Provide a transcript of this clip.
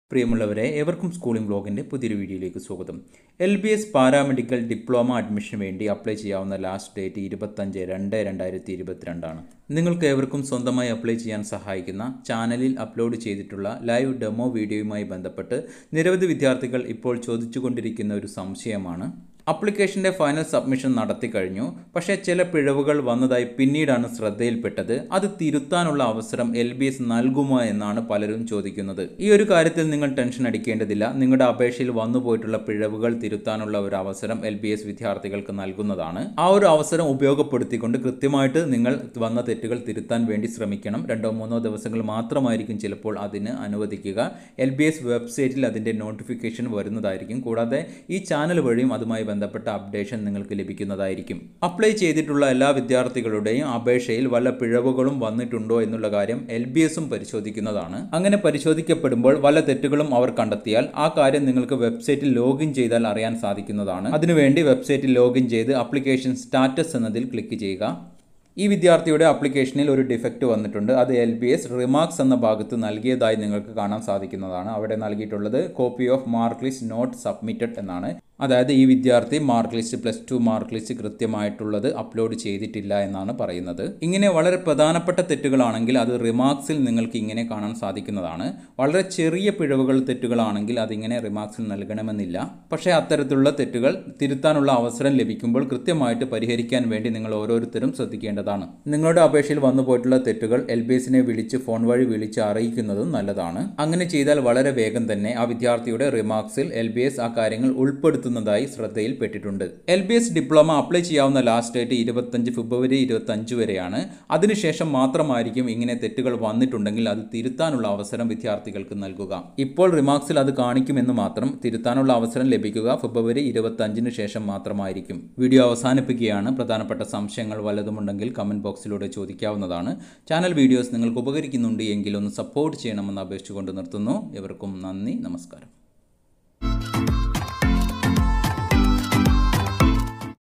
പ്രിയമുള്ളവരെ ഏവർക്കും സ്കൂളിംഗ് ബ്ലോഗിൻ്റെ പുതിയൊരു വീഡിയോയിലേക്ക് സ്വാഗതം L B S paramedical diploma അഡ്മിഷന് വേണ്ടി അപ്ലൈ ചെയ്യാവുന്ന ലാസ്റ്റ് ഡേറ്റ് ഇരുപത്തഞ്ച് രണ്ട് രണ്ടായിരത്തി ഇരുപത്തിരണ്ടാണ് നിങ്ങൾക്ക് ഏവർക്കും സ്വന്തമായി അപ്ലൈ ചെയ്യാൻ സഹായിക്കുന്ന ചാനലിൽ അപ്ലോഡ് ചെയ്തിട്ടുള്ള ലൈവ് ഡെമോ വീഡിയോയുമായി ബന്ധപ്പെട്ട് നിരവധി വിദ്യാർത്ഥികൾ ഇപ്പോൾ ചോദിച്ചുകൊണ്ടിരിക്കുന്ന ഒരു സംശയമാണ് അപ്ലിക്കേഷൻ്റെ ഫൈനൽ സബ്മിഷൻ നടത്തി കഴിഞ്ഞു പക്ഷേ ചില പിഴവുകൾ വന്നതായി പിന്നീടാണ് ശ്രദ്ധയിൽപ്പെട്ടത് അത് തിരുത്താനുള്ള അവസരം എൽ ബി എസ് നൽകുമോ എന്നാണ് പലരും ചോദിക്കുന്നത് ഈ ഒരു കാര്യത്തിൽ നിങ്ങൾ ടെൻഷൻ അടിക്കേണ്ടതില്ല നിങ്ങളുടെ അപേക്ഷയിൽ വന്നുപോയിട്ടുള്ള പിഴവുകൾ തിരുത്താനുള്ള ഒരു അവസരം എൽ ബി എസ് വിദ്യാർത്ഥികൾക്ക് നൽകുന്നതാണ് ആ ഒരു അവസരം ഉപയോഗപ്പെടുത്തിക്കൊണ്ട് കൃത്യമായിട്ട് നിങ്ങൾ വന്ന തെറ്റുകൾ തിരുത്താൻ വേണ്ടി ശ്രമിക്കണം രണ്ടോ മൂന്നോ ദിവസങ്ങൾ മാത്രമായിരിക്കും ചിലപ്പോൾ അതിന് അനുവദിക്കുക എൽ ബി എസ് വെബ്സൈറ്റിൽ അതിൻ്റെ നോട്ടിഫിക്കേഷൻ വരുന്നതായിരിക്കും കൂടാതെ ഈ ചാനൽ വഴിയും അതുമായി ബന്ധപ്പെട്ട അപ്ഡേഷൻ നിങ്ങൾക്ക് ലഭിക്കുന്നതായിരിക്കും അപ്ലൈ ചെയ്തിട്ടുള്ള എല്ലാ വിദ്യാർത്ഥികളുടെയും അപേക്ഷയിൽ വല്ല പിഴവുകളും വന്നിട്ടുണ്ടോ എന്നുള്ള കാര്യം എൽ ബി എസും പരിശോധിക്കുന്നതാണ് അങ്ങനെ പരിശോധിക്കപ്പെടുമ്പോൾ വല്ല തെറ്റുകളും അവർ കണ്ടെത്തിയാൽ ആ കാര്യം നിങ്ങൾക്ക് വെബ്സൈറ്റിൽ ലോഗിൻ ചെയ്താൽ അറിയാൻ സാധിക്കുന്നതാണ് അതിനുവേണ്ടി വെബ്സൈറ്റിൽ ലോഗിൻ ചെയ്ത് അപ്ലിക്കേഷൻ സ്റ്റാറ്റസ് എന്നതിൽ ക്ലിക്ക് ചെയ്യുക ഈ വിദ്യാർത്ഥിയുടെ ആപ്ലിക്കേഷനിൽ ഒരു ഡിഫക്റ്റ് വന്നിട്ടുണ്ട് അത് എൽ ബി എസ് റിമാർക്സ് എന്ന ഭാഗത്ത് നൽകിയതായി നിങ്ങൾക്ക് കാണാൻ സാധിക്കുന്നതാണ് അവിടെ നൽകിയിട്ടുള്ളത് copy of mark list not submitted എന്നാണ് അതായത് ഈ വിദ്യാർത്ഥി mark list plus two mark list കൃത്യമായിട്ടുള്ളത് അപ്ലോഡ് ചെയ്തിട്ടില്ല എന്നാണ് പറയുന്നത് ഇങ്ങനെ വളരെ പ്രധാനപ്പെട്ട തെറ്റുകളാണെങ്കിൽ അത് റിമാർക്സിൽ നിങ്ങൾക്ക് ഇങ്ങനെ കാണാൻ സാധിക്കുന്നതാണ് വളരെ ചെറിയ പിഴവുകൾ തെറ്റുകളാണെങ്കിൽ അതിങ്ങനെ റിമാർക്സിൽ നൽകണമെന്നില്ല പക്ഷേ അത്തരത്തിലുള്ള തെറ്റുകൾ തിരുത്താനുള്ള അവസരം ലഭിക്കുമ്പോൾ കൃത്യമായിട്ട് പരിഹരിക്കാൻ വേണ്ടി നിങ്ങൾ ഓരോരുത്തരും ശ്രദ്ധിക്കേണ്ടതാണ് നിങ്ങളുടെ അപേക്ഷയിൽ വന്നു പോയിട്ടുള്ള തെറ്റുകൾ എൽ ബി എസിനെ വിളിച്ച് ഫോൺ വഴി വിളിച്ച് അറിയിക്കുന്നതും നല്ലതാണ് അങ്ങനെ ചെയ്താൽ വളരെ വേഗം തന്നെ ആ വിദ്യാർത്ഥിയുടെ റിമാർക്സിൽ എൽ ബി എസ് ആ കാര്യങ്ങൾ ഉൾപ്പെടുത്തും നടത്തുന്നതായി ശ്രദ്ധയിൽപ്പെട്ടിട്ടുണ്ട് L B S diploma apply ചെയ്യാവുന്ന ലാസ്റ്റ് ഡേറ്റ് ഇരുപത്തഞ്ച് ഫെബ്രുവരി ഇരുപത്തഞ്ച് വരെയാണ് അതിനുശേഷം മാത്രമായിരിക്കും ഇങ്ങനെ തെറ്റുകൾ വന്നിട്ടുണ്ടെങ്കിൽ അത് തിരുത്താനുള്ള അവസരം വിദ്യാർത്ഥികൾക്ക് നൽകുക ഇപ്പോൾ റിമാർക്സിൽ അത് കാണിക്കുമെന്ന് മാത്രം തിരുത്താനുള്ള അവസരം ലഭിക്കുക ഫെബ്രുവരി ഇരുപത്തഞ്ചിന് ശേഷം മാത്രമായിരിക്കും വീഡിയോ അവസാനിപ്പിക്കുകയാണ് പ്രധാനപ്പെട്ട സംശയങ്ങൾ വല്ലതുമുണ്ടെങ്കിൽ കമൻറ്റ് ബോക്സിലൂടെ ചോദിക്കാവുന്നതാണ് ചാനൽ വീഡിയോസ് നിങ്ങൾക്ക് ഉപകരിക്കുന്നുണ്ട് എങ്കിൽ ഒന്ന് സപ്പോർട്ട് ചെയ്യണമെന്ന് അപേക്ഷിച്ചുകൊണ്ട് നിർത്തുന്നു എവർക്കും നന്ദി നമസ്കാരം